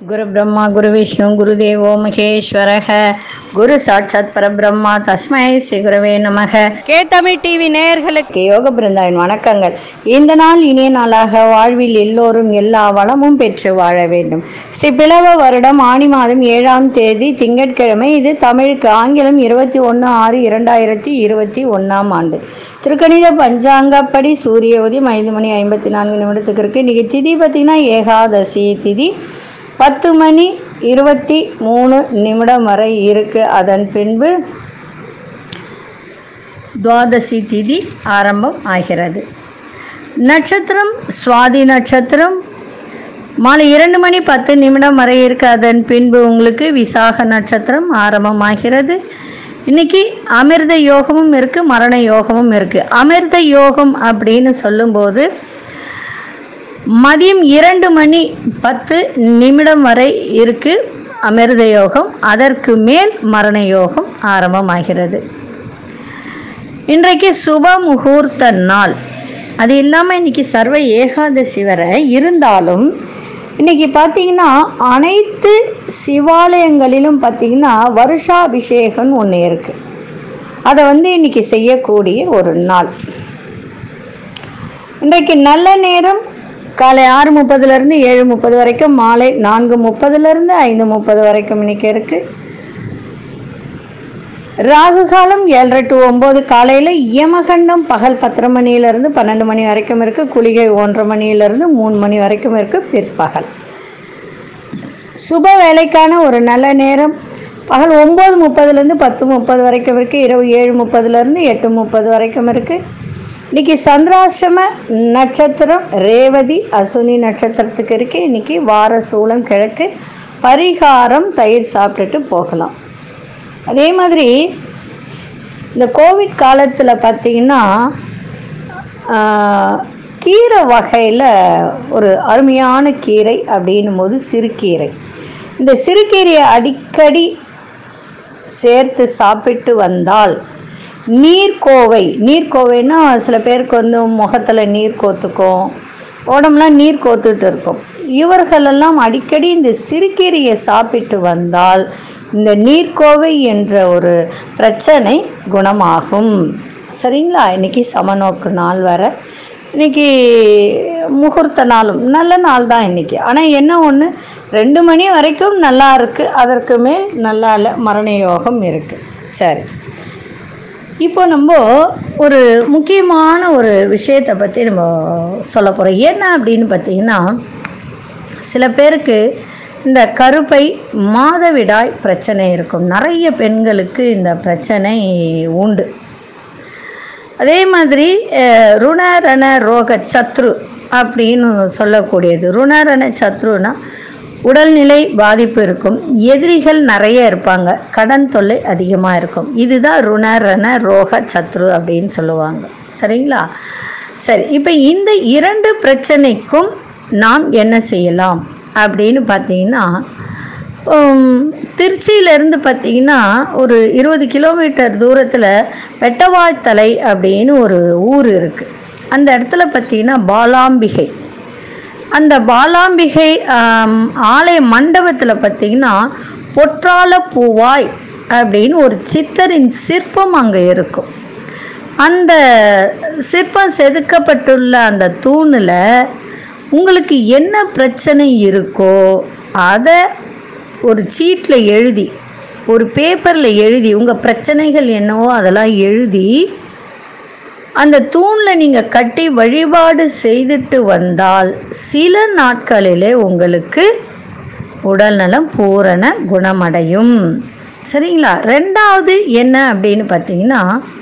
குரு பிரம்மா குரு விஷ்ணு குரு தேவோ மகேஸ்வரக குரு சாட்சாத் பரபிரம்மா தஸ்மை ஸ்ரீ குருவே நமக கே தமிழ் டிவி நேயர்களுக்கு யோக பிருந்தாவின் வணக்கங்கள் இந்த நாள் இனிய நாளாக வாழ்வில் எல்லோரும் எல்லா வளமும் பெற்று வாழ வேண்டும் ஸ்ரீ பிளவ வருடம் ஆணி மாதம் ஏழாம் தேதி திங்கட்கிழமை இது தமிழுக்கு ஆங்கிலம் இருபத்தி ஒன்று ஆறு இரண்டாயிரத்தி இருபத்தி ஒன்றாம் ஆண்டு திருக்கணித பஞ்சாங்கப்படி சூரிய உதயம் ஐந்து மணி ஐம்பத்தி நான்கு நிமிடத்துக்கு இருக்கு இன்னைக்கு திதி பார்த்தீங்கன்னா ஏகாதசி திதி பத்து மணி இருபத்தி மூணு நிமிடம் வரை இருக்கு அதன் பின்பு துவாதசி திதி ஆரம்பம் ஆகிறது நட்சத்திரம் சுவாதி நட்சத்திரம் மாலை இரண்டு மணி பத்து நிமிடம் வரை இருக்கு அதன் பின்பு உங்களுக்கு விசாக நட்சத்திரம் ஆரம்பமாகிறது இன்னைக்கு அமிர்த யோகமும் இருக்கு மரண யோகமும் இருக்கு அமிர்த யோகம் அப்படின்னு சொல்லும்போது மதியம் இரண்டு மணி பத்து நிமிடம் வரை இருக்கு அமிர்த யோகம் அதற்கு மேல் மரண யோகம் ஆரம்பமாகிறது இன்றைக்கு சுப முகூர்த்த நாள் அது இல்லாமல் இன்னைக்கு சர்வ ஏகாதசி வர இருந்தாலும் இன்னைக்கு பார்த்தீங்கன்னா அனைத்து சிவாலயங்களிலும் பார்த்தீங்கன்னா வருஷாபிஷேகம்னு ஒன்று இருக்குது அதை வந்து இன்னைக்கு செய்யக்கூடிய ஒரு நாள் இன்றைக்கு நல்ல நேரம் காலை ஆறு முப்பதுலேருந்து ஏழு முப்பது வரைக்கும் மாலை நான்கு முப்பதுலேருந்து ஐந்து முப்பது வரைக்கும் இன்னைக்கு இருக்குது ராகு காலம் ஏழரை டு ஒம்பது காலையில் யமகண்டம் பகல் பத்தரை மணியிலேருந்து பன்னெண்டு மணி வரைக்கும் இருக்குது குளிகை ஒன்றரை மணியிலேருந்து மூணு மணி வரைக்கும் இருக்குது பிற்பகல் சுப வேலைக்கான ஒரு நல்ல நேரம் பகல் ஒம்பது முப்பதுலேருந்து பத்து முப்பது வரைக்கும் இருக்குது இரவு ஏழு முப்பதுலேருந்து எட்டு முப்பது வரைக்கும் இருக்குது இன்னைக்கு சந்திராசிரம நட்சத்திரம் ரேவதி அசுனி நட்சத்திரத்துக்கு இருக்கு இன்னைக்கு வார சூலம் கிழக்கு பரிகாரம் தயிர் சாப்பிட்டுட்டு போகலாம் அதே மாதிரி இந்த கோவிட் காலத்தில் பார்த்தீங்கன்னா ஆஹ், கீரை வகையில் ஒரு அருமையான கீரை அப்படின்னும் போது சிறுகீரை இந்த சிறுகீரையை அடிக்கடி சேர்த்து சாப்பிட்டு வந்தால் நீர்க்கோவை நீர்க்கோவைன்னா சில பேருக்கு வந்து முகத்தில் நீர் கோத்துக்கும் உடம்புலாம் நீர் கோத்துட்டு இருக்கும் இவர்களெல்லாம் அடிக்கடி இந்த சிறுகீரையை சாப்பிட்டு வந்தால் இந்த நீர்க்கோவை என்ற ஒரு பிரச்சனை குணமாகும் சரிங்களா இன்னைக்கு சமநோக்கு நாள் வர இன்னைக்கு முகூர்த்த நாளும் நல்ல நாள் தான் இன்னைக்கு ஆனால் என்ன ஒன்று ரெண்டு மணி வரைக்கும் நல்லா இருக்குது அதற்கு மேல் நல்லா இல்லை மரண யோகம் இருக்குது சரி இப்போ நம்ம ஒரு முக்கியமான ஒரு விஷயத்தை பற்றி நம்ம சொல்ல போகிறோம் என்ன அப்படின்னு பார்த்தீங்கன்னா சில பேருக்கு இந்த கருப்பை மாதவிடாய் பிரச்சனை இருக்கும் நிறைய பெண்களுக்கு இந்த பிரச்சனை உண்டு அதே மாதிரி அஹ், ருணரண ரோக சத்ரு அப்படின்னு சொல்லக்கூடியது ருணரண சத்ருனா உடல்நிலை பாதிப்பு இருக்கும் எதிரிகள் நிறைய இருப்பாங்க கடன் தொல்லை அதிகமாக இருக்கும் இதுதான் ருணரண ரோக சத்ரு அப்படின்னு சொல்லுவாங்க சரிங்களா சரி இப்போ இந்த இரண்டு பிரச்சனைக்கும் நாம் என்ன செய்யலாம் அப்படின்னு பார்த்தீங்கன்னா உம், திருச்சியிலேருந்து பார்த்தீங்கன்னா ஒரு இருபது கிலோமீட்டர் தூரத்தில் பெட்டவாய்த்தலை அப்படின்னு ஒரு ஊர் இருக்குது அந்த இடத்துல பார்த்தீங்கன்னா பாலாம்பிகை அந்த பாலாம்பிகை ஆம், ஆலய மண்டபத்தில் பார்த்தீங்கன்னா பொற்றால பூவாய் அப்படின்னு ஒரு சித்தரின் சிற்பம் அங்கே இருக்கும் அந்த சிற்பம் செதுக்கப்பட்டுள்ள அந்த தூணில் உங்களுக்கு என்ன பிரச்சனை இருக்கோ அதை ஒரு சீட்டில் எழுதி ஒரு பேப்பரில் எழுதி உங்கள் பிரச்சனைகள் என்னவோ அதெல்லாம் எழுதி அந்த தூணில் நீங்கள் கட்டி வழிபாடு செய்துட்டு வந்தால் சில நாட்களிலே உங்களுக்கு உடல்நலம் பூரண குணமடையும் சரிங்களா ரெண்டாவது என்ன அப்படின்னு பார்த்தீங்கன்னா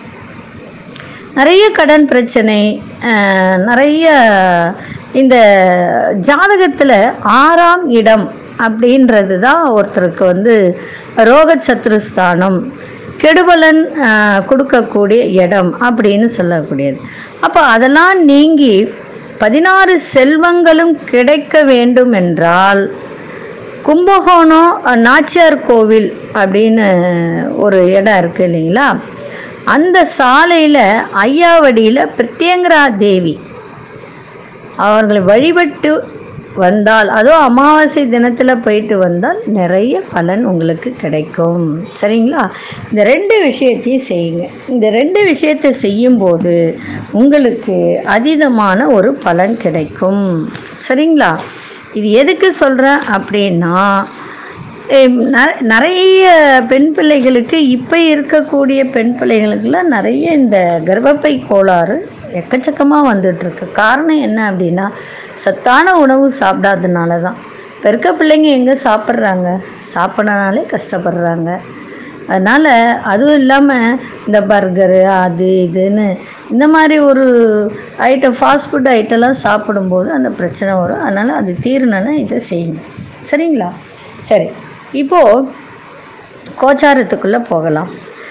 நிறைய கடன் பிரச்சனை அஹ், நிறைய இந்த ஜாதகத்தில் ஆறாம் இடம் அப்படின்றது தான் ஒருத்தருக்கு வந்து ரோகச்சத்ருஸ்தானம் கெடுபலன் அஹ், கொடுக்கக்கூடிய இடம் அப்படின்னு சொல்லக்கூடியது அப்போ அதெல்லாம் நீங்கி பதினாறு செல்வங்களும் கிடைக்க வேண்டும் என்றால் கும்பகோணம் அஹ், நாச்சியார் கோவில் அப்படின்னு ஒரு இடம் இருக்குது இல்லைங்களா அந்த சாலையில் ஐயாவடியில் பிரத்யங்கரா தேவி அவர்களை வழிபட்டு வந்தால் அதுவும் அமாவாசை தினத்தில் போயிட்டு வந்தால் நிறைய பலன் உங்களுக்கு கிடைக்கும் சரிங்களா இந்த ரெண்டு விஷயத்தையும் செய்யுங்க இந்த ரெண்டு விஷயத்தை செய்யும்போது உங்களுக்கு அதீதமான ஒரு பலன் கிடைக்கும் சரிங்களா இது எதுக்கு சொல்கிறேன் அப்படின்னா எம், ந- நிறைய பெண் பிள்ளைகளுக்கு இப்போ இருக்கக்கூடிய பெண் பிள்ளைகளுக்கெல்லாம் நிறைய இந்த கர்ப்பப்பை கோளாறு எக்கச்சக்கமாக வந்துட்டுருக்கு காரணம் என்ன அப்படின்னா சத்தான உணவு சாப்பிடாதனால தான் இப்போ இருக்க பிள்ளைங்க எங்கே சாப்பிட்றாங்க சாப்பிட்றனாலே கஷ்டப்படுறாங்க அதனால் அதுவும் இல்லாமல் இந்த பர்கரு அது இதுன்னு இந்த மாதிரி ஒரு ஐட்டம் ஃபாஸ்ட் ஃபுட் ஐட்டம்லாம் சாப்பிடும்போது அந்த பிரச்சனை வரும் அதனால் அது தீரணுன்னா இதை செய்யுங்க சரிங்களா சரி இப்போது கோச்சாரத்துக்குள்ளே போகலாம்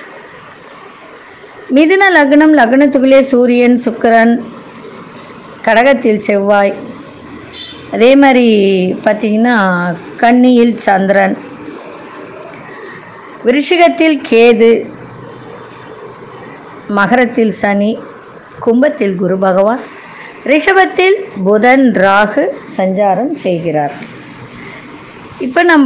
மிதுன லக்னம் லக்னத்துக்குள்ளே சூரியன் சுக்கிரன் கடகத்தில் செவ்வாய் அதே மாதிரி பார்த்திங்கன்னா கன்னியில் சந்திரன் விருஷிகத்தில் கேது மகரத்தில் சனி கும்பத்தில் குரு பகவான் ரிஷபத்தில் புதன் ராகு சஞ்சாரம் செய்கிறார் இப்போ நம்ம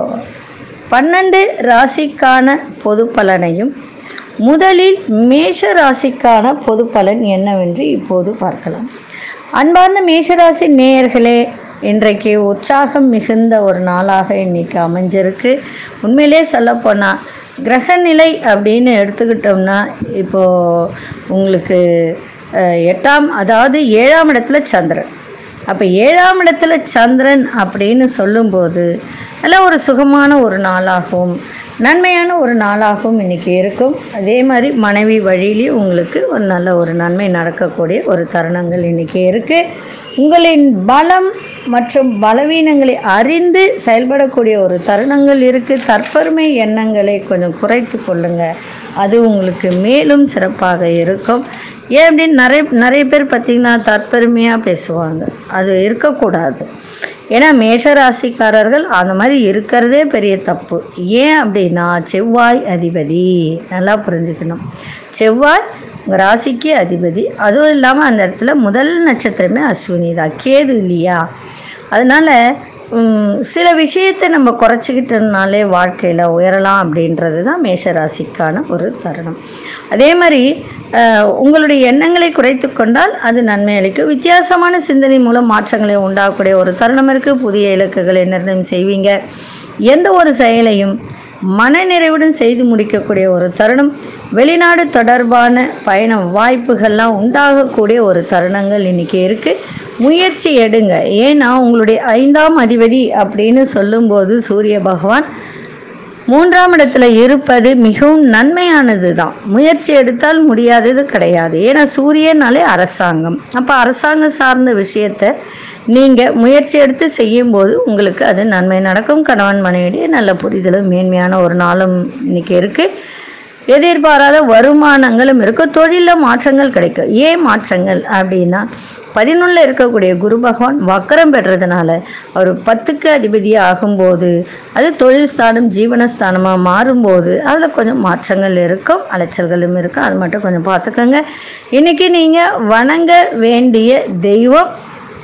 பன்னெண்டு ராசிக்கான பொது பலனையும் முதலில் மேஷ ராசிக்கான பொது பலன் என்னவென்று இப்போது பார்க்கலாம் அன்பார்ந்த மேஷராசி நேயர்களே இன்றைக்கு உற்சாகம் மிகுந்த ஒரு நாளாக இன்னைக்கு அமைஞ்சிருக்கு உண்மையிலே சொல்லப்போனால் கிரகநிலை அப்படின்னு எடுத்துக்கிட்டோம்னா இப்போது உங்களுக்கு அஹ், எட்டாம் அதாவது ஏழாம் இடத்துல சந்திரன் அப்போ ஏழாம் இடத்துல சந்திரன் அப்படின்னு சொல்லும்போது நல்ல ஒரு சுகமான ஒரு நாளாகவும் நன்மையான ஒரு நாளாகவும் இன்றைக்கி இருக்கும் அதே மாதிரி மனைவி வழியிலேயும் உங்களுக்கு ஒரு நல்ல ஒரு நன்மை நடக்கக்கூடிய ஒரு தருணங்கள் இன்றைக்கி இருக்குது உங்களின் பலம் மற்றும் பலவீனங்களை அறிந்து செயல்படக்கூடிய ஒரு தருணங்கள் இருக்குது தற்பெருமை எண்ணங்களை கொஞ்சம் குறைத்து கொள்ளுங்கள் அது உங்களுக்கு மேலும் சிறப்பாக இருக்கும் ஏன் அப்படின்னு நிறைய நிறைய பேர் பார்த்திங்கன்னா தற்பெருமையாக பேசுவாங்க அது இருக்கக்கூடாது ஏன்னா மேஷராசிக்காரர்கள் அந்த மாதிரி இருக்கிறதே பெரிய தப்பு ஏன் அப்படின்னா செவ்வாய் அதிபதி நல்லா புரிஞ்சுக்கணும் செவ்வாய் உங்கள் ராசிக்கு அதிபதி அதுவும் இல்லாமல் அந்த இடத்துல முதல் நட்சத்திரமே அஸ்வினி தான் கேது இல்லையா அதனால் ம், சில விஷயத்தை நம்ம குறைச்சிக்கிட்டோம்னாலே வாழ்க்கையில் உயரலாம் அப்படின்றது தான் மேஷராசிக்கான ஒரு தருணம் அதே மாதிரி அஹ், உங்களுடைய எண்ணங்களை குறைத்து கொண்டால் அது நன்மை அளிக்கும் வித்தியாசமான சிந்தனை மூலம் மாற்றங்களை உண்டாகக்கூடிய ஒரு தருணம் இருக்குது புதிய இலக்குகளை நிர்ணயம் செய்வீங்க எந்த ஒரு செயலையும் மனநிறைவுடன் செய்து முடிக்கக்கூடிய ஒரு தருணம் வெளிநாடு தொடர்பான பயண வாய்ப்புகள்லாம் உண்டாகக்கூடிய ஒரு தருணங்கள் இன்றைக்கி இருக்குது முயற்சி எடுங்க ஏன்னா உங்களுடைய ஐந்தாம் அதிபதி அப்படின்னு சொல்லும்போது சூரிய பகவான் மூன்றாம் இடத்துல இருப்பது மிகவும் நன்மையானது தான் முயற்சி எடுத்தால் முடியாதது கிடையாது ஏன்னா சூரியனாலே அரசாங்கம் அப்போ அரசாங்கம் சார்ந்த விஷயத்தை நீங்கள் முயற்சி எடுத்து செய்யும்போது உங்களுக்கு அது நன்மை நடக்கும் கணவன் மனைவிடையே நல்ல புரிதலும் மேன்மையான ஒரு நாளும் இன்னைக்கு இருக்குது எதிர்பாராத வருமானங்களும் இருக்கும் தொழிலில் மாற்றங்கள் கிடைக்கும் ஏன் மாற்றங்கள் அப்படின்னா பதினொன்றில் இருக்கக்கூடிய குரு பகவான் வக்கரம் பெற்றதுனால அவர் பத்துக்கு அதிபதியாக ஆகும்போது அது தொழில் ஸ்தானம் ஜீவனஸ்தானமாக மாறும்போது அதில் கொஞ்சம் மாற்றங்கள் இருக்கும் அலைச்சல்களும் இருக்கும் அது மட்டும் கொஞ்சம் பார்த்துக்கோங்க இன்றைக்கி நீங்கள் வணங்க வேண்டிய தெய்வம்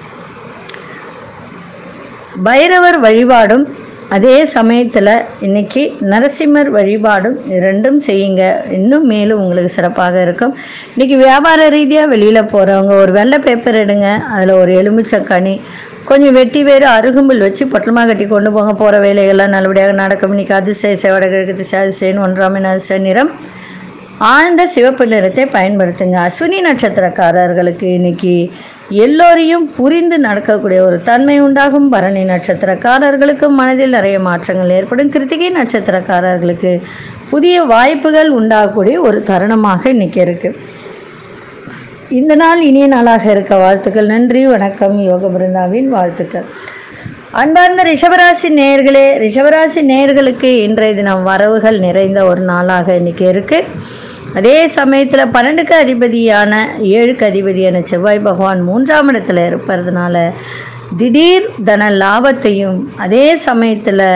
பைரவர் வழிபாடும் அதே சமயத்தில் இன்னைக்கு நரசிம்மர் வழிபாடும் ரெண்டும் செய்யுங்க இன்னும் மேலும் உங்களுக்கு சிறப்பாக இருக்கும் இன்னைக்கு வியாபார ரீதியாக வெளியில் போகிறவங்க ஒரு வெள்ளை பேப்பர் எடுங்க அதில் ஒரு எலுமிச்சக்கனி கொஞ்சம் வெட்டி வேறு அருகும்புல் வச்சு பொட்டலமாக கட்டி கொண்டு போங்க போகிற வேலைகள்லாம் நல்லபடியாக நடக்கும் இன்னைக்கு அதிசய செவடகிழக்கு திசை அதிசயன் ஒன்றாமின் அதிசய நிறம் ஆழ்ந்த சிவப்பு நிறத்தை பயன்படுத்துங்க அஸ்வினி நட்சத்திரக்காரர்களுக்கு இன்னைக்கு எல்லோரையும் புரிந்து நடக்கக்கூடிய ஒரு தன்மை உண்டாகும் பரணி நட்சத்திரக்காரர்களுக்கு மனதில் நிறைய மாற்றங்கள் ஏற்படும் கிருத்திகை நட்சத்திரக்காரர்களுக்கு புதிய வாய்ப்புகள் உண்டாகக்கூடிய ஒரு தருணமாக இன்னைக்கு இருக்கு இந்த நாள் இனிய நாளாக இருக்க வாழ்த்துக்கள் நன்றி வணக்கம் யோக பிருந்தாவின் வாழ்த்துக்கள் அன்பார்ந்த ரிஷபராசி நேயர்களே ரிஷபராசி நேயர்களுக்கு இன்றைய தினம் வரவுகள் நிறைந்த ஒரு நாளாக இன்னைக்கு இருக்கு அதே சமயத்தில் பன்னெண்டுக்கு அதிபதியான ஏழுக்கு அதிபதியான செவ்வாய் பகவான் மூன்றாம் இடத்துல இருப்பதுனால திடீர் தன லாபத்தையும் அதே சமயத்தில்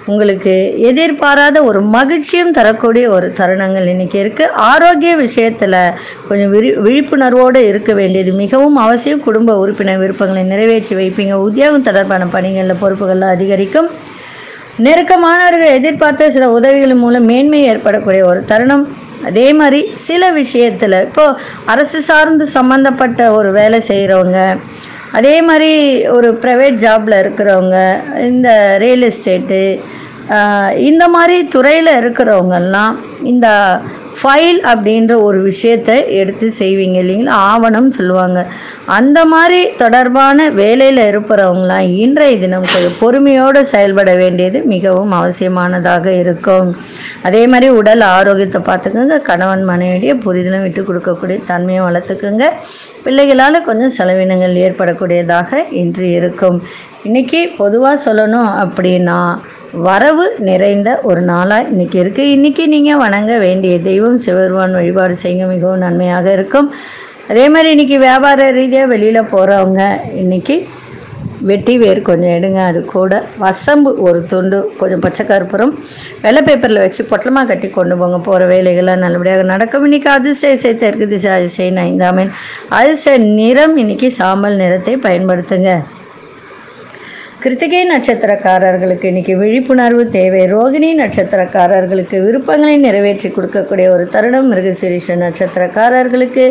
உங்களுக்கு எதிர்பாராத ஒரு மகிழ்ச்சியும் தரக்கூடிய ஒரு தருணங்கள் இன்றைக்கி இருக்குது ஆரோக்கிய விஷயத்தில் கொஞ்சம் விழி விழிப்புணர்வோடு இருக்க வேண்டியது மிகவும் அவசியம் குடும்ப உறுப்பினர் விருப்பங்களை நிறைவேற்றி வைப்பீங்க உத்தியோகம் தொடர்பான பணிகளில் பொறுப்புகள்லாம் அதிகரிக்கும் நெருக்கமானவர்கள் எதிர்பார்த்த சில உதவிகள் மூலம் மேன்மை ஏற்படக்கூடிய ஒரு தருணம் அதே மாதிரி சில விஷயத்தில் இப்போது அரசு சார்ந்து சம்மந்தப்பட்ட ஒரு வேலை செய்கிறவங்க அதே மாதிரி ஒரு ப்ரைவேட் ஜாபில் இருக்கிறவங்க இந்த ரியல் எஸ்டேட்டு ஆஹ் இந்த மாதிரி துறையில் இருக்கிறவங்கெல்லாம் இந்த ஃபைல் அப்படின்ற ஒரு விஷயத்தை எடுத்து செய்வீங்க இல்லைங்களா ஆவணம் சொல்லுவாங்க அந்த மாதிரி தொடர்பான வேலையில் இருப்பவங்களாம் இன்றைய தினம் கொஞ்சம் பொறுமையோடு செயல்பட வேண்டியது மிகவும் அவசியமானதாக இருக்கும் அதே மாதிரி உடல் ஆரோக்கியத்தை பார்த்துக்கோங்க கணவன் மனைவியுடைய புரிதலும் விட்டு கொடுக்கக்கூடிய தன்மையை வளர்த்துக்குங்க பிள்ளைகளால் கொஞ்சம் செலவினங்கள் ஏற்படக்கூடியதாக இன்று இருக்கும் இன்றைக்கி பொதுவாக சொல்லணும் அப்படின்னா வரவு நிறைந்த ஒரு நாளாக இன்றைக்கி இருக்குது இன்றைக்கி நீங்கள் வணங்க வேண்டிய தெய்வம் சிவருவான் வழிபாடு செய்ய மிகவும் நன்மையாக இருக்கும் அதே மாதிரி இன்றைக்கி வியாபார ரீதியாக வெளியில் போகிறவங்க இன்றைக்கி வெட்டி வேர் கொஞ்சம் எடுங்க அது கூட வசம்பு ஒரு துண்டு கொஞ்சம் பச்சை கற்பூரம் வெள்ளை பேப்பரில் வச்சு பொட்டலமாக கட்டி கொண்டு போங்க போகிற வேலைகள்லாம் நல்லபடியாக நடக்கும் இன்றைக்கி அதிர்ஷ்ட இசை தெற்கு திசை அதிசயம் ஐந்தாமின் அதிர்ஷ்ட நிறம் இன்றைக்கி சாம்பல் நிறத்தை பயன்படுத்துங்க கிருத்திகை நட்சத்திரக்காரர்களுக்கு இன்னைக்கு விழிப்புணர்வு தேவை ரோகிணி நட்சத்திரக்காரர்களுக்கு விருப்பங்களை நிறைவேற்றி கொடுக்கக்கூடிய ஒரு தருணம் மிருகசிரீஷ நட்சத்திரக்காரர்களுக்கு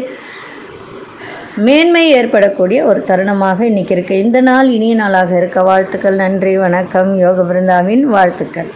மேன்மை ஏற்படக்கூடிய ஒரு தருணமாக இன்னைக்கு இருக்கு இந்த நாள் இனிய நாளாக இருக்க வாழ்த்துக்கள் நன்றி வணக்கம் யோக பிருந்தாவின் வாழ்த்துக்கள்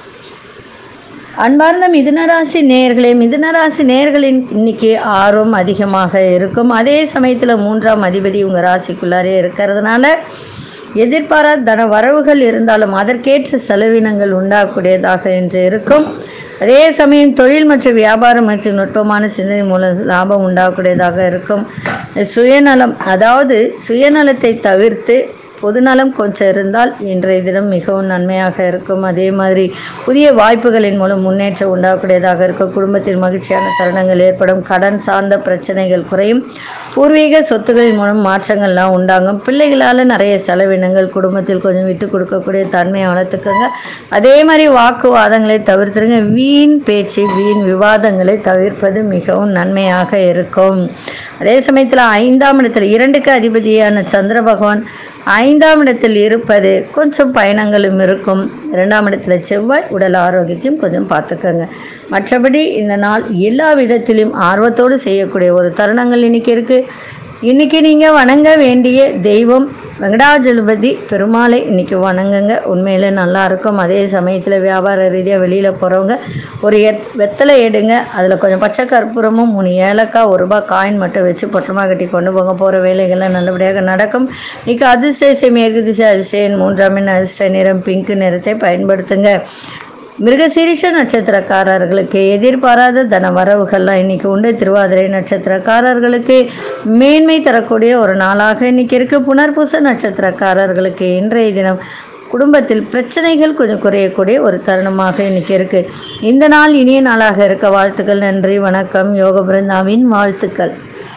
அன்பார்ந்த மிதுனராசி நேயர்களே மிதுனராசி நேயர்களின் இன்னைக்கு ஆர்வம் அதிகமாக இருக்கும் அதே சமயத்தில் மூன்றாம் அதிபதி உங்கள் ராசிக்குள்ளாரே இருக்கிறதுனால எதிர்பாராத தன வரவுகள் இருந்தாலும் அதற்கேற்ற செலவினங்கள் உண்டாகக்கூடியதாக இன்று இருக்கும் அதே சமயம் தொழில் மற்றும் வியாபாரம் மற்றும் நுட்பமான சிந்தனை மூலம் லாபம் உண்டாகக்கூடியதாக இருக்கும் சுயநலம் அதாவது சுயநலத்தை தவிர்த்து பொதுநலம் கொஞ்சம் இருந்தால் இன்றைய தினம் மிகவும் நன்மையாக இருக்கும் அதே மாதிரி புதிய வாய்ப்புகளின் மூலம் முன்னேற்றம் உண்டாகக்கூடியதாக இருக்கும் குடும்பத்தில் மகிழ்ச்சியான தருணங்கள் ஏற்படும் கடன் சார்ந்த பிரச்சனைகள் குறையும் பூர்வீக சொத்துக்களின் மூலம் மாற்றங்கள்லாம் உண்டாகும் பிள்ளைகளால் நிறைய செலவினங்கள் குடும்பத்தில் கொஞ்சம் விட்டு கொடுக்கக்கூடிய தன்மையை வளர்த்துக்கோங்க அதே மாதிரி வாக்குவாதங்களை தவிர்த்துருங்க வீண் பேச்சு வீண் விவாதங்களை தவிர்ப்பது மிகவும் நன்மையாக இருக்கும் அதே சமயத்தில் ஐந்தாம் இடத்தில் இரண்டுக்கு அதிபதியான சந்திர பகவான் ஐந்தாம் இடத்தில் இருப்பது கொஞ்சம் பயணங்களும் இருக்கும் இரண்டாம் இடத்துல செவ்வாய் உடல் ஆரோக்கியத்தையும் கொஞ்சம் பார்த்துக்கோங்க மற்றபடி இந்த நாள் எல்லா விதத்திலும் ஆர்வத்தோடு செய்யக்கூடிய ஒரு தருணங்கள் இன்னைக்கு இருக்குது இன்னைக்கு நீங்கள் வணங்க வேண்டிய தெய்வம் வெங்கடாஜலபதி பெருமாளை இன்னைக்கு வணங்குங்க உண்மையிலே நல்லா இருக்கும் அதே சமயத்தில் வியாபார ரீதியாக வெளியில் போகிறவங்க ஒரு எத் வெத்தலை எடுங்க அதில் கொஞ்சம் பச்சை கற்பூரமும் மூணு ஏலக்காய் ஒரு ரூபாய் காயின் மட்டும் வச்சு பொட்டமாக கட்டி கொண்டு போங்க போகிற வேலைகள்லாம் நல்லபடியாக நடக்கும் இன்னைக்கு அதிர்ஷ்ட மேற்கு திசை அதிர்ஷ்டன் மூன்றாம் எண் அதிர்ஷ்ட நிறம் பிங்க் நிறத்தை பயன்படுத்துங்க மிருகசீரிஷ நட்சத்திரக்காரர்களுக்கு எதிர்பாராத தன வரவுகள்லாம் இன்னைக்கு உண்டு திருவாதிரை நட்சத்திரக்காரர்களுக்கு மேன்மை தரக்கூடிய ஒரு நாளாக இன்னைக்கு இருக்கு புனர்பூச நட்சத்திரக்காரர்களுக்கு இன்றைய தினம் குடும்பத்தில் பிரச்சனைகள் கொஞ்சம் குறையக்கூடிய ஒரு தருணமாக இன்னைக்கு இருக்கு இந்த நாள் இனிய நாளாக இருக்க வாழ்த்துக்கள் நன்றி வணக்கம் யோக பிருந்தாவின் வாழ்த்துக்கள்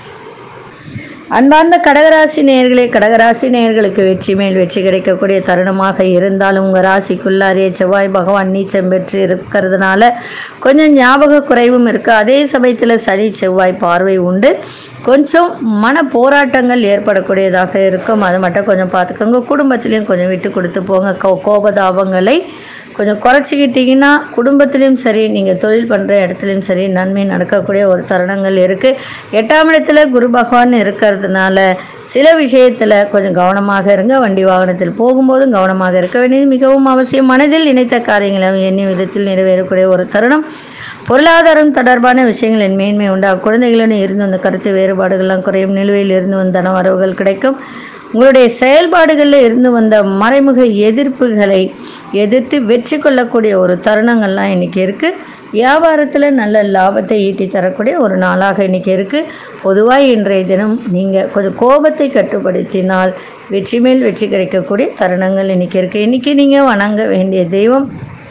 அன்பார்ந்த கடகராசி நேயர்களே கடகராசி நேயர்களுக்கு வெற்றி மேல் வெற்றி கிடைக்கக்கூடிய தருணமாக இருந்தாலும் உங்கள் ராசிக்குள்ளாரே செவ்வாய் பகவான் நீச்சம் பெற்று இருக்கிறதுனால கொஞ்சம் ஞாபக குறைவும் இருக்குது அதே சமயத்தில் சனி செவ்வாய் பார்வை உண்டு கொஞ்சம் மன போராட்டங்கள் ஏற்படக்கூடியதாக இருக்கும் அது மட்டும் கொஞ்சம் பார்த்துக்கோங்க குடும்பத்திலையும் கொஞ்சம் விட்டு கொடுத்து போங்க கோ கோபதாபங்களை கொஞ்சம் குறைச்சிக்கிட்டிங்கன்னா குடும்பத்திலையும் சரி நீங்கள் தொழில் பண்ணுற இடத்துலையும் சரி நன்மை நடக்கக்கூடிய ஒரு தருணங்கள் இருக்குது எட்டாம் இடத்துல குரு பகவான் இருக்கிறதுனால சில விஷயத்தில் கொஞ்சம் கவனமாக இருங்க வண்டி வாகனத்தில் போகும்போதும் கவனமாக இருக்க வேண்டியது மிகவும் அவசியம் மனதில் நினைத்த காரியங்களை எண்ணிய விதத்தில் நிறைவேறக்கூடிய ஒரு தருணம் பொருளாதாரம் தொடர்பான விஷயங்களின் மேன்மை உண்டாகும் குழந்தைகளுடன் இருந்து வந்த கருத்து வேறுபாடுகள்லாம் குறையும் நிலுவையில் இருந்து வந்த தன வரவுகள் கிடைக்கும் உங்களுடைய செயல்பாடுகளில் இருந்து வந்த மறைமுக எதிர்ப்புகளை எதிர்த்து வெற்றி கொள்ளக்கூடிய ஒரு தருணங்கள்லாம் இன்றைக்கி இருக்குது வியாபாரத்தில் நல்ல லாபத்தை ஈட்டி தரக்கூடிய ஒரு நாளாக இன்றைக்கி இருக்குது பொதுவாக இன்றைய தினம் நீங்கள் கொஞ்சம் கோபத்தை கட்டுப்படுத்தினால் வெற்றி மேல் வெற்றி கிடைக்கக்கூடிய தருணங்கள் இன்றைக்கி இருக்குது இன்றைக்கி நீங்கள் வணங்க வேண்டிய தெய்வம்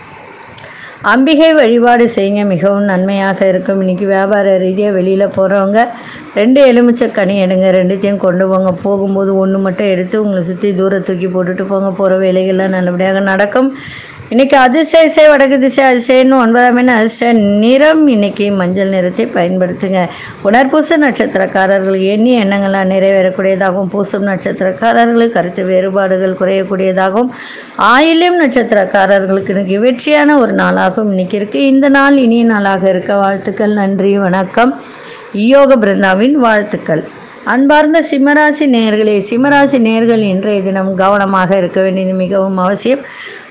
அம்பிகை வழிபாடு செய்யுங்க மிகவும் நன்மையாக இருக்கும் இன்றைக்கி வியாபார ரீதியாக வெளியில் போகிறவங்க ரெண்டு எலுமிச்சை கனி எடுங்க ரெண்டுத்தையும் கொண்டு போங்க போகும்போது ஒன்று மட்டும் எடுத்து உங்களை சுற்றி தூர தூக்கி போட்டுட்டு போங்க போகிற வேலைகள்லாம் நல்லபடியாக நடக்கும் இன்னைக்கு அதிர்ஷ்ட இசை வடக்கு திசை அதிசயன்னு ஒன்பதாம் எண் அதிர்ஷ்ட நிறம் இன்னைக்கு மஞ்சள் நிறத்தை பயன்படுத்துங்க புனர்பூச நட்சத்திரக்காரர்களுக்கு எண்ணிய எண்ணங்கள்லாம் நிறைவேறக்கூடியதாகவும் பூசம் நட்சத்திரக்காரர்களுக்கு கருத்து வேறுபாடுகள் குறையக்கூடியதாகவும் ஆயில்யம் நட்சத்திரக்காரர்களுக்கு இன்னைக்கு வெற்றியான ஒரு நாளாகவும் இன்னைக்கு இருக்கு இந்த நாள் இனிய நாளாக இருக்க வாழ்த்துக்கள் நன்றி வணக்கம் யோக பிருந்தாவின் வாழ்த்துக்கள் அன்பார்ந்த சிம்மராசி நேயர்களே சிம்மராசி நேயர்கள் இன்றைய தினம் கவனமாக இருக்க வேண்டியது மிகவும் அவசியம்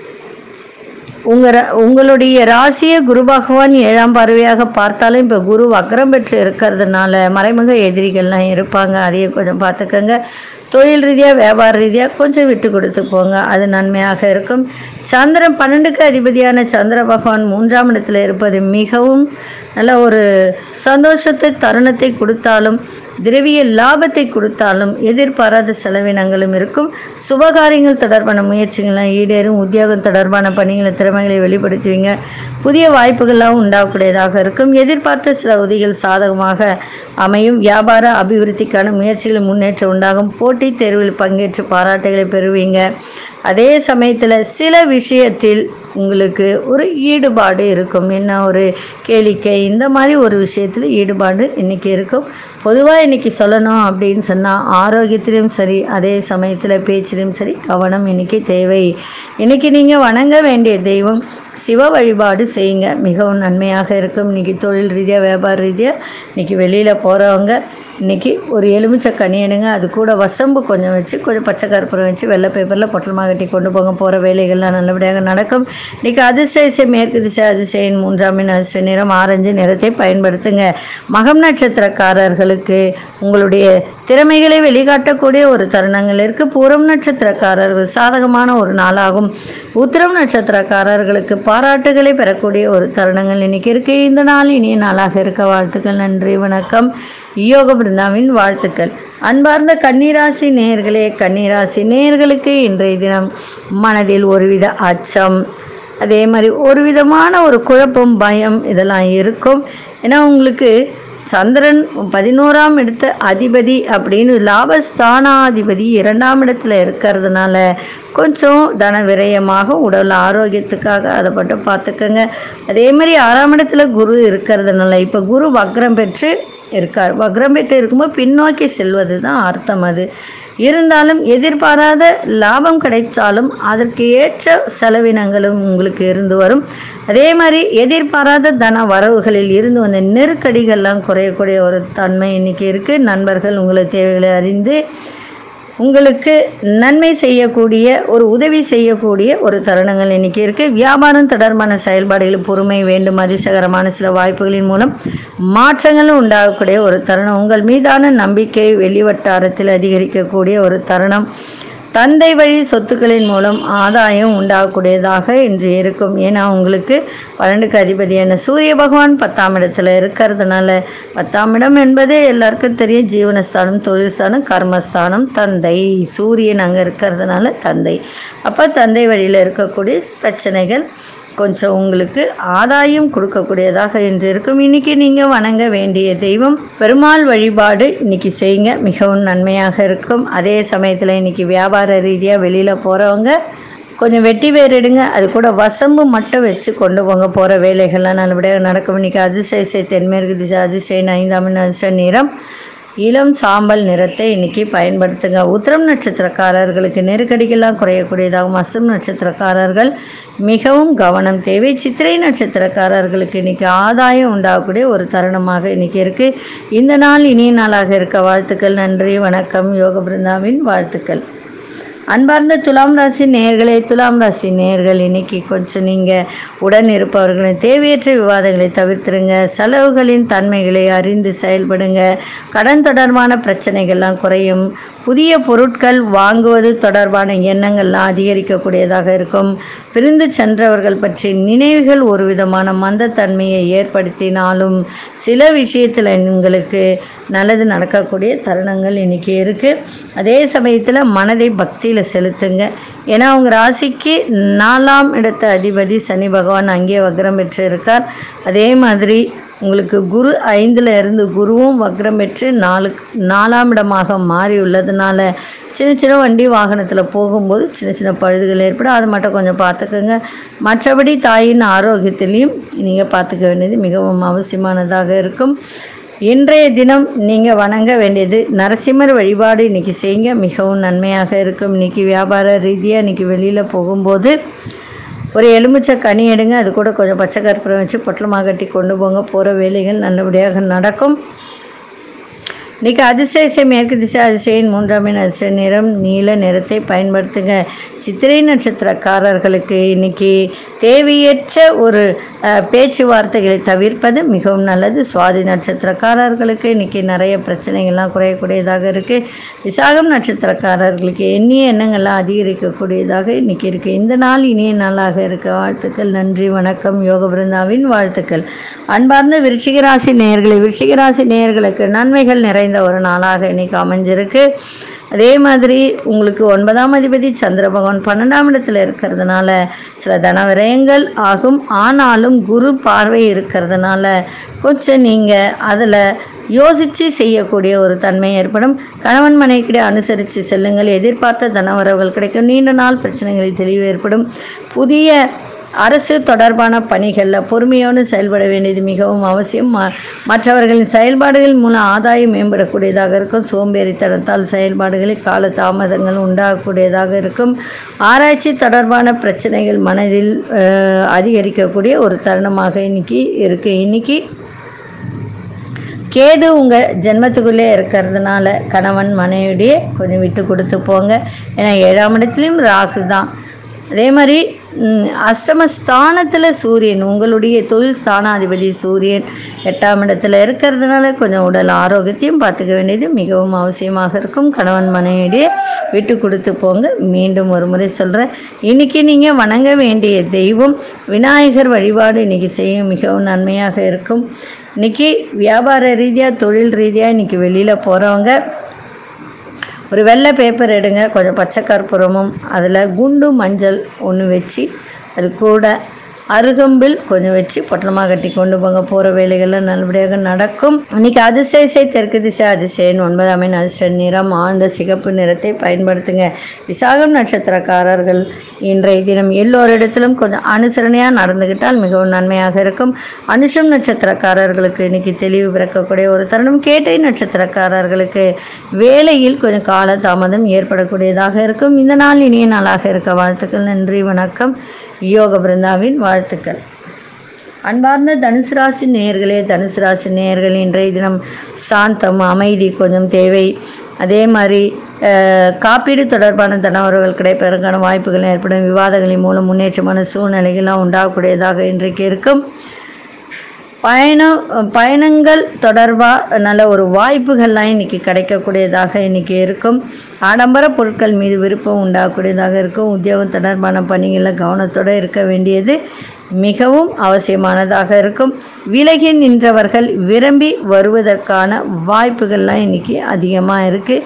உங்கள் உங்களுடைய ராசியை குரு பகவான் ஏழாம் பார்வையாக பார்த்தாலும் இப்போ குரு வக்ரம் பெற்று இருக்கிறதுனால மறைமுக எதிரிகள்லாம் இருப்பாங்க அதையும் கொஞ்சம் பார்த்துக்கோங்க தொழில் ரீதியாக வியாபார ரீதியாக கொஞ்சம் விட்டு கொடுத்து போங்க அது நன்மையாக இருக்கும் சந்திரன் பன்னெண்டுக்கு அதிபதியான சந்திர பகவான் மூன்றாம் இடத்துல இருப்பது மிகவும் நல்ல ஒரு சந்தோஷத்தை தருணத்தை கொடுத்தாலும் திரவிய லாபத்தை கொடுத்தாலும் எதிர்பாராத செலவினங்களும் இருக்கும் சுபகாரியங்கள் தொடர்பான முயற்சிகள்லாம் ஈடேறும் உத்தியோகம் தொடர்பான பணிகளை திறமைகளை வெளிப்படுத்துவீங்க புதிய வாய்ப்புகள்லாம் உண்டாகக்கூடியதாக இருக்கும் எதிர்பார்த்த சில உதவிகள் சாதகமாக அமையும் வியாபார அபிவிருத்திக்கான முயற்சிகள் முன்னேற்றம் உண்டாகும் போட்டித் தேர்வில் பங்கேற்று பாராட்டுகளை பெறுவீங்க அதே சமயத்தில் சில விஷயத்தில் உங்களுக்கு ஒரு ஈடுபாடு இருக்கும் என்ன ஒரு கேளிக்கை இந்த மாதிரி ஒரு விஷயத்தில் ஈடுபாடு இன்றைக்கி இருக்கும் பொதுவாக இன்றைக்கி சொல்லணும் அப்படின்னு சொன்னால் ஆரோக்கியத்திலும் சரி அதே சமயத்தில் பேச்சிலும் சரி கவனம் இன்றைக்கி தேவை இன்றைக்கி நீங்கள் வணங்க வேண்டிய தெய்வம் சிவ வழிபாடு செய்யுங்க மிகவும் நன்மையாக இருக்கும் இன்றைக்கி தொழில் ரீதியாக வியாபார ரீதியாக இன்றைக்கி வெளியில் போகிறவங்க இன்றைக்கி ஒரு எலுமிச்சை கனி எடுங்க அது கூட வசம்பு கொஞ்சம் வச்சு கொஞ்சம் பச்சை கற்பூரம் வச்சு வெள்ளை பேப்பரில் பொட்டலமாக கட்டி கொண்டு போங்க போகிற வேலைகள்லாம் நல்லபடியாக நடக்கும் இன்றைக்கி அதிர்ஷ்ட திசை மேற்கு திசை அதிசயின் மூன்றாம் எண் அதிர்ஷ்ட நிறம் ஆரஞ்சு நிறத்தை பயன்படுத்துங்க மகம் நட்சத்திரக்காரர்களுக்கு உங்களுடைய திறமைகளை வெளிக்காட்டக்கூடிய ஒரு தருணங்கள் இருக்குது பூரம் நட்சத்திரக்காரர்கள் சாதகமான ஒரு நாளாகும் உத்திரம் நட்சத்திரக்காரர்களுக்கு பாராட்டுகளை பெறக்கூடிய ஒரு தருணங்கள் இன்னைக்கு இருக்கு இந்த நாள் இனிய நாளாக இருக்க வாழ்த்துக்கள் நன்றி வணக்கம் யோக பிருந்தாவின் வாழ்த்துக்கள் அன்பார்ந்த கன்னிராசி நேயர்களே கன்னிராசி நேயர்களுக்கு இன்றைய தினம் மனதில் ஒருவித அச்சம் அதே மாதிரி ஒரு விதமான ஒரு குழப்பம் பயம் இதெல்லாம் இருக்கும் ஏன்னா உங்களுக்கு சந்திரன் பதினோராம் இடத்த அதிபதி அப்படின்னு லாபஸ்தானாதிபதி இரண்டாம் இடத்துல இருக்கிறதுனால கொஞ்சம் தன விரயமாக உடல் ஆரோக்கியத்துக்காக அதை மட்டும் பார்த்துக்கோங்க அதே மாதிரி ஆறாம் இடத்துல குரு இருக்கிறதுனால இப்போ குரு வக்ரம் பெற்று இருக்கார் வக்ரம் பெற்று இருக்கும்போது பின்னோக்கி செல்வது தான் அர்த்தம் அது இருந்தாலும் எதிர்பாராத லாபம் கிடைத்தாலும் அதற்கு ஏற்ற செலவினங்களும் உங்களுக்கு இருந்து வரும் அதே மாதிரி எதிர்பாராத தன வரவுகளில் இருந்து வந்த நெருக்கடிகள்லாம் குறையக்கூடிய ஒரு தன்மை இன்னைக்கு இருக்குது நண்பர்கள் உங்களது தேவைகளை அறிந்து உங்களுக்கு நன்மை செய்யக்கூடிய ஒரு உதவி செய்யக்கூடிய ஒரு தருணங்கள் இன்னைக்கு இருக்குது வியாபாரம் தொடர்பான செயல்பாடுகளில் பொறுமை வேண்டும் அதிர்ஷ்டகரமான சில வாய்ப்புகளின் மூலம் மாற்றங்களும் உண்டாகக்கூடிய ஒரு தருணம் உங்கள் மீதான நம்பிக்கை வெளிவட்டாரத்தில் அதிகரிக்கக்கூடிய ஒரு தருணம் தந்தை வழி சொத்துக்களின் மூலம் ஆதாயம் உண்டாகக்கூடியதாக இன்று இருக்கும் ஏன்னா உங்களுக்கு பன்னெண்டுக்கு அதிபதியான சூரிய பகவான் பத்தாம் இடத்துல இருக்கிறதுனால பத்தாம் இடம் என்பதே எல்லாருக்கும் தெரியும் ஜீவனஸ்தானம் தொழில்ஸ்தானம் கர்மஸ்தானம் தந்தை சூரியன் அங்கே இருக்கிறதுனால தந்தை அப்போ தந்தை வழியில் இருக்கக்கூடிய பிரச்சனைகள் கொஞ்சம் உங்களுக்கு ஆதாயம் கொடுக்கக்கூடியதாக இன்று இருக்கும் இன்னைக்கு நீங்கள் வணங்க வேண்டிய தெய்வம் பெருமாள் வழிபாடு இன்னைக்கு செய்யுங்க மிகவும் நன்மையாக இருக்கும் அதே சமயத்தில் இன்னைக்கு வியாபார ரீதியாக வெளியில் போகிறவங்க கொஞ்சம் வெட்டி வேர் எடுங்க அது கூட வசம்பு மட்டும் வச்சு கொண்டு போங்க போகிற வேலைகள்லாம் நல்லபடியாக நடக்கும் இன்னைக்கு அதிசய இசை தென்மேற்கு திசை அதிசயன் ஐந்தாம் எண் அதிர்ஷ்ட நிறம் இளம் சாம்பல் நிறத்தை இன்னைக்கு பயன்படுத்துங்க உத்திரம் நட்சத்திரக்காரர்களுக்கு நெருக்கடிகள்லாம் குறையக்கூடியதாகவும் அஸ்தம் நட்சத்திரக்காரர்கள் மிகவும் கவனம் தேவை சித்திரை நட்சத்திரக்காரர்களுக்கு இன்னைக்கு ஆதாயம் உண்டாகக்கூடிய ஒரு தருணமாக இன்னைக்கு இருக்கு இந்த நாள் இனிய நாளாக இருக்க வாழ்த்துக்கள் நன்றி வணக்கம் யோக பிருந்தாவின் வாழ்த்துக்கள் அன்பார்ந்த துலாம் ராசி நேயர்களே துலாம் ராசி நேயர்கள் இன்னைக்கு கொஞ்சம் நீங்கள் உடன் இருப்பவர்களின் தேவையற்ற விவாதங்களை தவிர்த்துருங்க செலவுகளின் தன்மைகளை அறிந்து செயல்படுங்க கடன் தொடர்பான பிரச்சனைகள்லாம் குறையும் புதிய பொருட்கள் வாங்குவது தொடர்பான எண்ணங்கள்லாம் அதிகரிக்கக்கூடியதாக இருக்கும் பிரிந்து சென்றவர்கள் பற்றி நினைவுகள் ஒரு விதமான மந்தத்தன்மையை ஏற்படுத்தினாலும் சில விஷயத்தில் உங்களுக்கு நல்லது நடக்கக்கூடிய தருணங்கள் இன்றைக்கி இருக்குது அதே சமயத்தில் மனதை பக்தியில் செலுத்துங்க ஏன்னா அவங்க ராசிக்கு நாலாம் இடத்த அதிபதி சனி பகவான் அங்கே வக்ரம் பெற்று இருக்கார் அதே மாதிரி உங்களுக்கு குரு ஐந்தில் இருந்து குருவும் வக்ரம் பெற்று நாலு நாலாம் இடமாக மாறி உள்ளதுனால சின்ன சின்ன வண்டி வாகனத்தில் போகும்போது சின்ன சின்ன பழுதுகள் ஏற்படும் அதை மட்டும் கொஞ்சம் பார்த்துக்கோங்க மற்றபடி தாயின் ஆரோக்கியத்திலையும் நீங்கள் பார்த்துக்க வேண்டியது மிகவும் அவசியமானதாக இருக்கும் இன்றைய தினம் நீங்கள் வணங்க வேண்டியது நரசிம்மர் வழிபாடு இன்றைக்கி செய்யுங்க மிகவும் நன்மையாக இருக்கும் இன்றைக்கி வியாபார ரீதியாக இன்றைக்கி வெளியில் போகும்போது ஒரு எலுமிச்சை கனி எடுங்க அது கூட கொஞ்சம் பச்சை கற்பூரம் வச்சு பொட்டலமாக கட்டி கொண்டு போங்க போகிற வேலைகள் நல்லபடியாக நடக்கும் இன்றைக்கி அதிசய மேற்கு திசை அதிசயின் மூன்றாம் எண் அதிசய நிறம் நீல நிறத்தை பயன்படுத்துங்க சித்திரை நட்சத்திரக்காரர்களுக்கு இன்னைக்கு தேவையற்ற ஒரு அஹ், பேச்சுவார்த்தைகளை தவிர்ப்பது மிகவும் நல்லது சுவாதி நட்சத்திரக்காரர்களுக்கு இன்னைக்கு நிறைய பிரச்சனைகள்லாம் குறையக்கூடியதாக இருக்குது விசாகம் நட்சத்திரக்காரர்களுக்கு எண்ணிய எண்ணங்கள்லாம் அதிகரிக்கக்கூடியதாக இன்னைக்கு இருக்குது இந்த நாள் இனிய நாளாக இருக்க வாழ்த்துக்கள் நன்றி வணக்கம் யோக பிருந்தாவின் வாழ்த்துக்கள் அன்பார்ந்த விருச்சிக ராசி நேயர்களே விருச்சிக ராசி நேயர்களுக்கு நன்மைகள் நிறைந்த ஒரு நாளாக இன்னைக்கு அமைஞ்சிருக்கு அதே மாதிரி உங்களுக்கு ஒன்பதாம் அதிபதி சந்திர பகவான் பன்னெண்டாம் இடத்துல இருக்கிறதுனால சில தன விரயங்கள் ஆகும் ஆனாலும் குரு பார்வை இருக்கிறதுனால கொஞ்சம் நீங்கள் அதில் யோசித்து செய்யக்கூடிய ஒரு தன்மை ஏற்படும் கணவன் மனைவிக்கிடையே அனுசரித்து செல்லுங்கள் எதிர்பார்த்த தனவரவுகள் கிடைக்கும் நீண்ட நாள் பிரச்சனைகளில் தெளிவு ஏற்படும் புதிய அரசு தொடர்பான பணிகளில் பொறுமையோடு செயல்பட வேண்டியது மிகவும் அவசியம் ம- மற்றவர்களின் செயல்பாடுகள் மூலம் ஆதாயம் மேம்படக்கூடியதாக இருக்கும் சோம்பேறித்தனத்தால் செயல்பாடுகளில் கால தாமதங்கள் உண்டாகக்கூடியதாக இருக்கும் ஆராய்ச்சி தொடர்பான பிரச்சனைகள் மனதில் அஹ், அதிகரிக்கக்கூடிய ஒரு தருணமாக இன்னைக்கு இருக்குது இன்னைக்கு கேது உங்கள் ஜென்மத்துக்குள்ளே இருக்கிறதுனால கணவன் மனைவிடையே கொஞ்சம் விட்டு கொடுத்து போங்க ஏன்னா ஏழாம் இடத்துலையும் ராகு தான் அதே மாதிரி ம், அஷ்டம ஸ்தானத்தில் சூரியன் உங்களுடைய தொழில் ஸ்தானாதிபதி சூரியன் எட்டாம் இடத்துல இருக்கிறதுனால கொஞ்சம் உடல் ஆரோக்கியத்தையும் பார்த்துக்க வேண்டியது மிகவும் அவசியமாக இருக்கும் கணவன் மனைவிடையே விட்டு கொடுத்து போங்க மீண்டும் ஒரு முறை சொல்கிறேன் இன்றைக்கி நீங்கள் வணங்க வேண்டிய தெய்வம் விநாயகர் வழிபாடு இன்றைக்கி செய்ய மிகவும் நன்மையாக இருக்கும் இன்றைக்கி வியாபார ரீதியாக தொழில் ரீதியாக இன்றைக்கி வெளியில் போகிறவங்க ஒரு வெள்ளை பேப்பர் எடுங்க கொஞ்சம் பச்சை கற்பூரமும் அதில் குண்டு மஞ்சள் ஒன்று வச்சு அது கூட அருகம்பில் கொஞ்சம் வச்சு பொட்டலமாக கட்டி கொண்டு போங்க போகிற வேலைகள்லாம் நல்லபடியாக நடக்கும் இன்னைக்கு அதிசயசை தெற்கு திசை அதிசயன் ஒன்பதாம் எண் அதிசய நிறம் ஆழ்ந்த சிகப்பு நிறத்தை பயன்படுத்துங்க விசாகம் நட்சத்திரக்காரர்கள் இன்றைய தினம் எல்லோரிடத்திலும் கொஞ்சம் அனுசரணையாக நடந்துக்கிட்டால் மிகவும் நன்மையாக இருக்கும் அனுஷம் நட்சத்திரக்காரர்களுக்கு இன்னைக்கு தெளிவு பிறக்கக்கூடிய ஒரு தருணம் கேட்டை நட்சத்திரக்காரர்களுக்கு வேலையில் கொஞ்சம் கால தாமதம் ஏற்படக்கூடியதாக இருக்கும் இந்த நாள் இனிய நாளாக இருக்க வாழ்த்துக்கள் நன்றி வணக்கம் யோக பிருந்தாவின் வாழ்த்துக்கள் அன்பார்ந்த தனுசு ராசி நேயர்களே தனுசு ராசி நேயர்கள் இன்றைய தினம் சாந்தம் அமைதி கொஞ்சம் தேவை அதே மாதிரி அஹ், காப்பீடு தொடர்பான தனவரவுகள் கிடைப்பதற்கான வாய்ப்புகள் ஏற்படும் விவாதங்களின் மூலம் முன்னேற்றமான சூழ்நிலைகள்லாம் உண்டாகக்கூடியதாக இன்றைக்கு இருக்கும் பயணம் பயணங்கள் தொடர்பாக நல்ல ஒரு வாய்ப்புகள்லாம் இன்றைக்கி கிடைக்கக்கூடியதாக இன்றைக்கி இருக்கும் ஆடம்பர பொருட்கள் மீது விருப்பம் உண்டாகக்கூடியதாக இருக்கும் உத்தியோகம் தொடர்பான பணிகளில் கவனத்தோடு இருக்க வேண்டியது மிகவும் அவசியமானதாக இருக்கும் விலகி நின்றவர்கள் விரும்பி வருவதற்கான வாய்ப்புகள்லாம் இன்றைக்கி அதிகமாக இருக்குது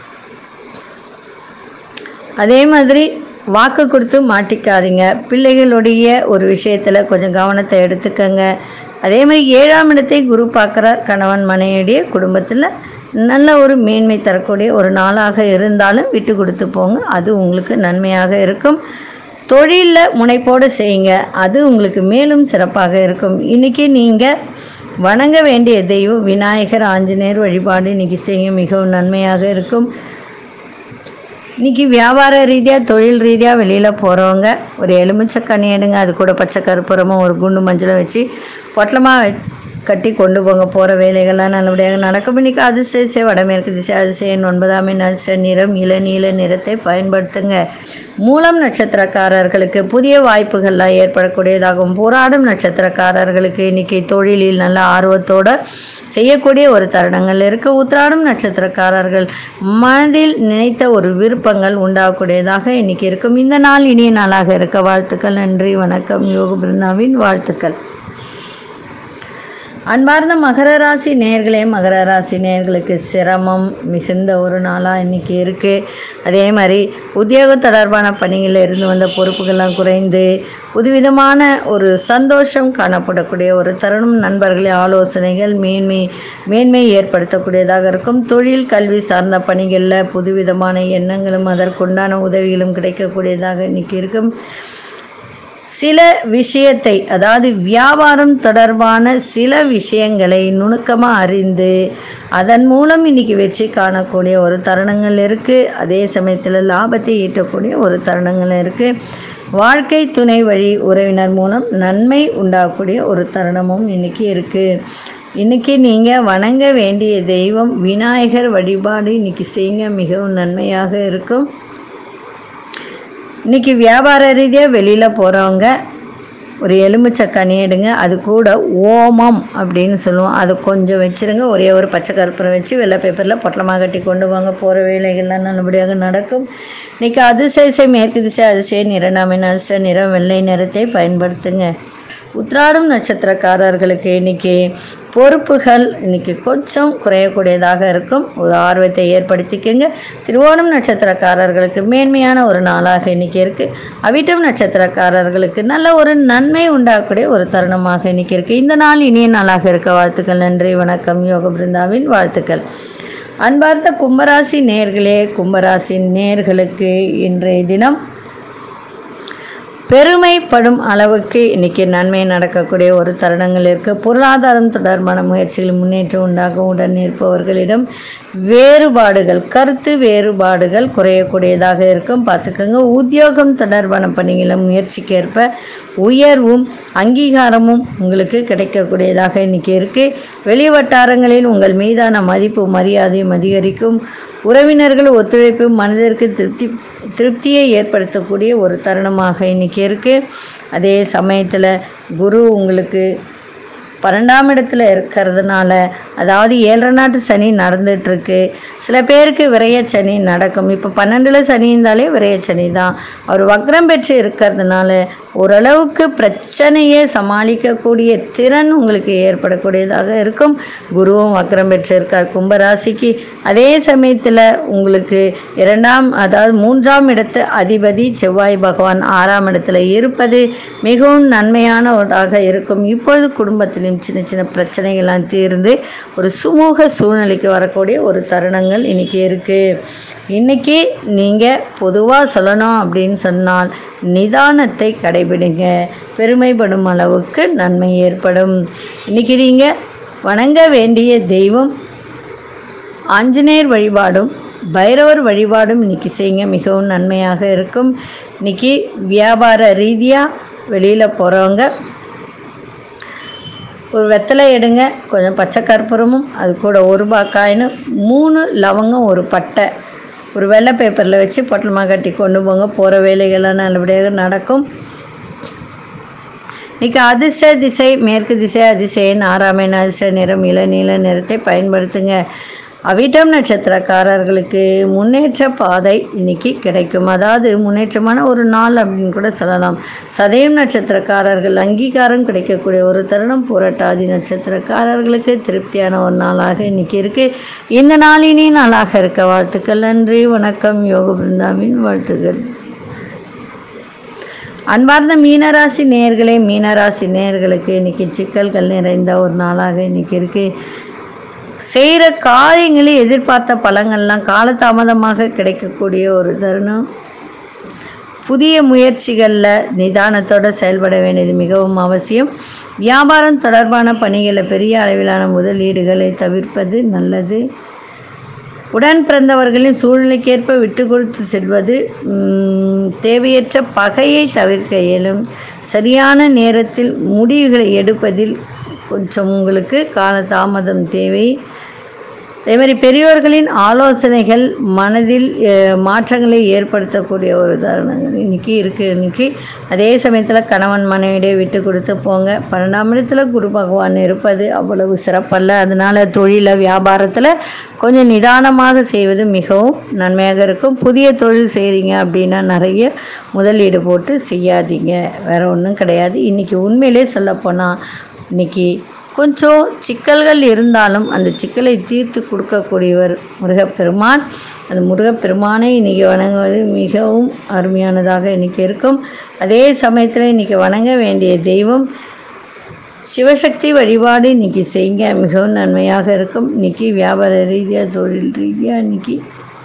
அதே மாதிரி வாக்கு கொடுத்து மாட்டிக்காதீங்க பிள்ளைகளுடைய ஒரு விஷயத்தில் கொஞ்சம் கவனத்தை எடுத்துக்கங்க அதே மாதிரி ஏழாம் இடத்தை குரு பார்க்குறார் கணவன் மனைவியுடைய குடும்பத்தில் நல்ல ஒரு மேன்மை தரக்கூடிய ஒரு நாளாக இருந்தாலும் விட்டு கொடுத்து போங்க அது உங்களுக்கு நன்மையாக இருக்கும் தொழிலில் முனைப்போடு செய்யுங்க அது உங்களுக்கு மேலும் சிறப்பாக இருக்கும் இன்றைக்கி நீங்கள் வணங்க வேண்டிய தெய்வம் விநாயகர் ஆஞ்சநேயர் வழிபாடு இன்றைக்கி செய்ய மிகவும் நன்மையாக இருக்கும் இன்னைக்கு வியாபார ரீதியாக தொழில் ரீதியாக வெளியில் போகிறவங்க ஒரு எலுமிச்சை கனி எடுங்க அது கூட பச்சை கருப்புறமும் ஒரு குண்டு மஞ்சளை வச்சு பொட்டலமாக கட்டி கொண்டு போங்க போகிற வேலைகள்லாம் நல்லபடியாக நடக்கும் இன்னைக்கு அதிசய வடமேற்கு திசை அதிசயன் ஒன்பதாம் எண் அதிசய நிறம் இளநீல நிறத்தை பயன்படுத்துங்க மூலம் நட்சத்திரக்காரர்களுக்கு புதிய வாய்ப்புகள்லாம் ஏற்படக்கூடியதாகும் போராடும் நட்சத்திரக்காரர்களுக்கு இன்னைக்கு தொழிலில் நல்ல ஆர்வத்தோட செய்யக்கூடிய ஒரு தருணங்கள் இருக்கு உத்திராடும் நட்சத்திரக்காரர்கள் மனதில் நினைத்த ஒரு விருப்பங்கள் உண்டாகக்கூடியதாக இன்னைக்கு இருக்கும் இந்த நாள் இனிய நாளாக இருக்க வாழ்த்துக்கள் நன்றி வணக்கம் யோக பிருந்தாவின் வாழ்த்துக்கள் அன்பார்ந்த மகர ராசி நேர்களே மகர ராசி நேர்களுக்கு சிரமம் மிகுந்த ஒரு நாளாக இன்றைக்கி இருக்குது அதே மாதிரி உத்தியோக தொடர்பான பணிகளில் இருந்து வந்த பொறுப்புகள்லாம் குறைந்து புதுவிதமான ஒரு சந்தோஷம் காணப்படக்கூடிய ஒரு தருணம் நண்பர்களே ஆலோசனைகள் மேன்மை மேன்மை ஏற்படுத்தக்கூடியதாக இருக்கும் தொழில் கல்வி சார்ந்த பணிகளில் புதுவிதமான எண்ணங்களும் அதற்குண்டான உதவிகளும் கிடைக்கக்கூடியதாக இன்றைக்கி இருக்கும் சில விஷயத்தை அதாவது வியாபாரம் தொடர்பான சில விஷயங்களை நுணுக்கமாக அறிந்து அதன் மூலம் இன்னைக்கு வெற்றி காணக்கூடிய ஒரு தருணங்கள் இருக்குது அதே சமயத்தில் லாபத்தை ஈட்டக்கூடிய ஒரு தருணங்கள் இருக்குது வாழ்க்கை துணை வழி உறவினர் மூலம் நன்மை உண்டாகக்கூடிய ஒரு தருணமும் இன்னைக்கு இருக்குது இன்னைக்கு நீங்கள் வணங்க வேண்டிய தெய்வம் விநாயகர் வழிபாடு இன்னைக்கு செய்யுங்க மிகவும் நன்மையாக இருக்கும் இன்றைக்கி வியாபார ரீதியாக வெளியில் போகிறவங்க ஒரு எலுமிச்சை கனி எடுங்க அது கூட ஓமம் அப்படின்னு சொல்லுவோம் அது கொஞ்சம் வச்சுருங்க ஒரே ஒரு பச்சை கற்பூரம் வச்சு வெள்ளை பேப்பரில் பொட்டலமாக கட்டி கொண்டு வாங்க போகிற வேலைகள்லாம் நல்லபடியாக நடக்கும் இன்றைக்கி அதிசய மேற்கு திசை அதிசய நிறநாமின் அதிர்ஷ்ட நிறம் வெள்ளை நிறத்தை பயன்படுத்துங்க உத்ராடம் நட்சத்திரக்காரர்களுக்கு இன்னைக்கு பொறுப்புகள் இன்னைக்கு கொஞ்சம் குறையக்கூடியதாக இருக்கும் ஒரு ஆர்வத்தை ஏற்படுத்திக்கங்க திருவோணம் நட்சத்திரக்காரர்களுக்கு மேன்மையான ஒரு நாளாக இன்னைக்கு இருக்குது அவிட்டம் நட்சத்திரக்காரர்களுக்கு நல்ல ஒரு நன்மை உண்டாகக்கூடிய ஒரு தருணமாக இன்னைக்கு இருக்குது இந்த நாள் இனிய நாளாக இருக்க வாழ்த்துக்கள் நன்றி வணக்கம் யோக பிருந்தாவின் வாழ்த்துக்கள் அன்பார்ந்த கும்பராசி நேர்களே கும்பராசி நேர்களுக்கு இன்றைய தினம் பெருமைப்படும் அளவுக்கு இன்னைக்கு நன்மை நடக்கக்கூடிய ஒரு தருணங்கள் இருக்குது பொருளாதாரம் தொடர்பான முயற்சிகள் முன்னேற்றம் உண்டாகும் உடன் இருப்பவர்களிடம் வேறுபாடுகள் கருத்து வேறுபாடுகள் குறையக்கூடியதாக இருக்கும் பார்த்துக்கோங்க உத்தியோகம் தொடர்பான பணிகளை முயற்சிக்கேற்ப உயர்வும் அங்கீகாரமும் உங்களுக்கு கிடைக்கக்கூடியதாக இன்னைக்கு இருக்குது வெளி வட்டாரங்களில் உங்கள் மீதான மதிப்பு மரியாதையும் அதிகரிக்கும் உறவினர்கள் ஒத்துழைப்பு மனதிற்கு திருப்தி திருப்தியை ஏற்படுத்தக்கூடிய ஒரு தருணமாக இன்றைக்கி இருக்குது அதே சமயத்தில் குரு உங்களுக்கு பன்னெண்டாம் இடத்துல இருக்கிறதுனால அதாவது ஏழரை நாட்டு சனி நடந்துகிட்ருக்கு சில பேருக்கு விரைய சனி நடக்கும் இப்போ பன்னெண்டில் சனி இருந்தாலே விரைய சனி தான் அவர் வக்ரம் பெற்று இருக்கிறதுனால ஓரளவுக்கு பிரச்சனையை சமாளிக்கக்கூடிய திறன் உங்களுக்கு ஏற்படக்கூடியதாக இருக்கும் குருவும் வக்ரம் பெற்று இருக்கார் கும்பராசிக்கு அதே சமயத்தில் உங்களுக்கு இரண்டாம் அதாவது மூன்றாம் இடத்து அதிபதி செவ்வாய் பகவான் ஆறாம் இடத்துல இருப்பது மிகவும் நன்மையான ஒன்றாக இருக்கும் இப்பொழுது குடும்பத்திலும் சின்ன சின்ன பிரச்சனைகள்லாம் தீர்ந்து ஒரு சுமூக சூழ்நிலைக்கு வரக்கூடிய ஒரு தருணங்கள் இன்னைக்கு இருக்குது இன்னைக்கு நீங்கள் பொதுவாக சொல்லணும் அப்படின்னு சொன்னால் நிதானத்தை கடைபிடிங்க பெருமைப்படும் அளவுக்கு நன்மை ஏற்படும் இன்னைக்கு நீங்கள் வணங்க வேண்டிய தெய்வம் ஆஞ்சநேயர் வழிபாடும் பைரவர் வழிபாடும் இன்னைக்கு செய்யுங்க மிகவும் நன்மையாக இருக்கும் இன்னைக்கு வியாபார ரீதியாக வெளியில் போகிறவங்க ஒரு வெத்தலை எடுங்க கொஞ்சம் பச்சை கற்பூரமும் அது கூட ஒரு ரூபாய் காயின் மூணு லவங்கம் ஒரு பட்டை ஒரு வெள்ளை பேப்பரில் வச்சு பொட்டலமாக கட்டி கொண்டு போங்க போகிற வேலைகள்லாம் நல்லபடியாக நடக்கும் இன்றைக்கி அதிர்ஷ்ட திசை மேற்கு திசை அதிசயன் ஆறாமைன் அதிர்ஷ்ட நிறம் இளநீல நிறத்தை பயன்படுத்துங்க அவிட்டம் நட்சத்திரக்காரர்களுக்கு முன்னேற்ற பாதை இன்னைக்கு கிடைக்கும் அதாவது முன்னேற்றமான ஒரு நாள் அப்படின்னு கூட சொல்லலாம் சதயம் நட்சத்திரக்காரர்கள் அங்கீகாரம் கிடைக்கக்கூடிய ஒரு தருணம் புரட்டாதி நட்சத்திரக்காரர்களுக்கு திருப்தியான ஒரு நாளாக இன்னைக்கு இருக்குது இந்த நாளினே நாளாக இருக்க வாழ்த்துக்கள் நன்றி வணக்கம் யோக பிருந்தாவின் வாழ்த்துக்கள் அன்பார்ந்த மீனராசி நேர்களே மீனராசி நேர்களுக்கு இன்னைக்கு சிக்கல்கள் நிறைந்த ஒரு நாளாக இன்னைக்கு இருக்குது செய்கிற காரியங்களில் எதிர்பார்த்த பலங்கள்லாம் காலதாமதமாக கிடைக்கக்கூடிய ஒரு தருணம் புதிய முயற்சிகளில் நிதானத்தோடு செயல்பட வேண்டியது மிகவும் அவசியம் வியாபாரம் தொடர்பான பணிகளில் பெரிய அளவிலான முதலீடுகளை தவிர்ப்பது நல்லது உடன் பிறந்தவர்களின் சூழ்நிலைக்கேற்ப விட்டு கொடுத்து செல்வது ம், தேவையற்ற பகையை தவிர்க்க இயலும் சரியான நேரத்தில் முடிவுகளை எடுப்பதில் கொஞ்சம் உங்களுக்கு காலதாமதம் தேவை அதே மாதிரி பெரியோர்களின் ஆலோசனைகள் மனதில் அஹ், மாற்றங்களை ஏற்படுத்தக்கூடிய ஒரு தருணங்கள் இன்றைக்கி இருக்குது இன்றைக்கி அதே சமயத்தில் கணவன் மனைவியிடையே விட்டு கொடுத்து போங்க பன்னெண்டாம் இடத்துல குரு பகவான் இருப்பது அவ்வளவு சிறப்பல்ல அதனால் தொழில வியாபாரத்தில் கொஞ்சம் நிதானமாக செய்வது மிகவும் நன்மையாக இருக்கும் புதிய தொழில் செய்கிறீங்க அப்படின்னா நிறைய முதலீடு போட்டு செய்யாதீங்க வேறு ஒன்றும் கிடையாது இன்றைக்கி உண்மையிலே சொல்லப்போனால் இன்றைக்கி கொஞ்சம் சிக்கல்கள் இருந்தாலும் அந்த சிக்கலை தீர்த்து கொடுக்கக்கூடியவர் முருகப்பெருமான் அந்த முருகப்பெருமானை இன்றைக்கி வணங்குவது மிகவும் அருமையானதாக இன்றைக்கி இருக்கும் அதே சமயத்தில் இன்றைக்கி வணங்க வேண்டிய தெய்வம் சிவசக்தி வழிபாடு இன்றைக்கி செய்யுங்க மிகவும் நன்மையாக இருக்கும் இன்றைக்கி வியாபார ரீதியாக தொழில் ரீதியாக இன்றைக்கி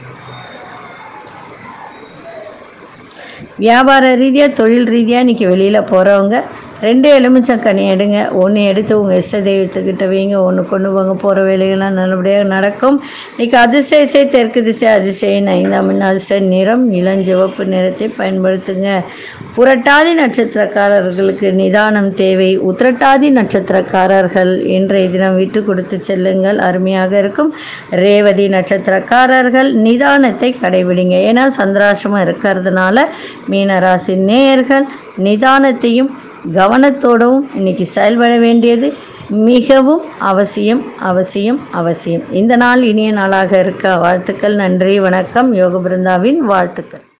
வியாபார ரீதியாக தொழில் ரீதியாக இன்றைக்கி வெளியில் போகிறவங்க ரெண்டு எலுமிச்சங்கனி எடுங்க ஒன்று எடுத்து உங்கள் இஷ்ட தெய்வத்துக்கிட்ட வைங்க ஒன்று கொண்டு போங்க போகிற வேலைகள்லாம் நல்லபடியாக நடக்கும் இன்றைக்கி அதிசய இசை தெற்கு திசை அதிசயம் ஐந்தாம் எண் அதிர்ஷ்ட நிறம் இளஞ்சிவப்பு நிறத்தை பயன்படுத்துங்க புரட்டாதி நட்சத்திரக்காரர்களுக்கு நிதானம் தேவை உத்திரட்டாதி நட்சத்திரக்காரர்கள் இன்றைய தினம் விட்டு கொடுத்து செல்லுங்கள் அருமையாக இருக்கும் ரேவதி நட்சத்திரக்காரர்கள் நிதானத்தை கடைபிடிங்க ஏன்னா சந்திராசிரமம் இருக்கிறதுனால மீனராசி நேயர்கள் நிதானத்தையும் கவனத்தோடவும் இன்னைக்கு செயல்பட வேண்டியது மிகவும் அவசியம் அவசியம் அவசியம் இந்த நாள் இனிய நாளாக இருக்க வாழ்த்துக்கள் நன்றி வணக்கம் யோக பிருந்தாவின் வாழ்த்துக்கள்